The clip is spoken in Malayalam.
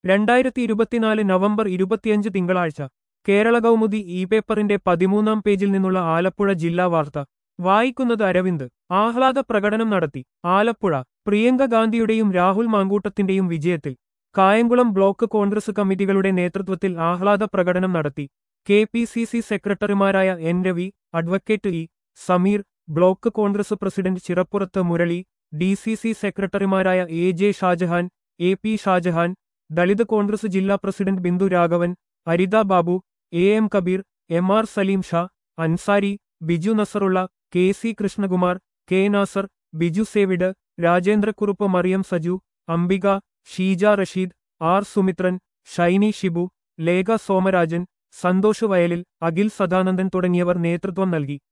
രണ്ടായിരത്തി ഇരുപത്തിനാല് നവംബർ ഇരുപത്തിയഞ്ച് തിങ്കളാഴ്ച കേരള കൗമുദി ഇ പേപ്പറിന്റെ പതിമൂന്നാം പേജിൽ നിന്നുള്ള ആലപ്പുഴ ജില്ലാ വാർത്ത വായിക്കുന്നത് അരവിന്ദ് ആഹ്ലാദ പ്രകടനം നടത്തി ആലപ്പുഴ പ്രിയങ്ക ഗാന്ധിയുടെയും രാഹുൽ മാങ്കൂട്ടത്തിന്റെയും വിജയത്തിൽ കായംകുളം ബ്ലോക്ക് കോൺഗ്രസ് കമ്മിറ്റികളുടെ നേതൃത്വത്തിൽ ആഹ്ലാദ പ്രകടനം നടത്തി കെ പി സി സി സെക്രട്ടറിമാരായ N Ravi advocate E Sameer block Congress president Chirappurath Murali D C C സെക്രട്ടറിമാരായ A J Shajahan A P Shajahan Dalit Congress ജില്ലാ president Bindu Raghavan Aritha Babu A M Kabeer M R Saleem Sha Ansari Biju Nasarulla K C Krishnakumar K Nasar Biju Savid Rajendrakurup Mariam Saju Ambika Sheeja Rasheed R Sumithran Shiny Shibu Lekha Somarajan Santhosh Vayalil Akhil Sadanandan തുടങ്ങിയവർ നേതൃത്വം നൽകി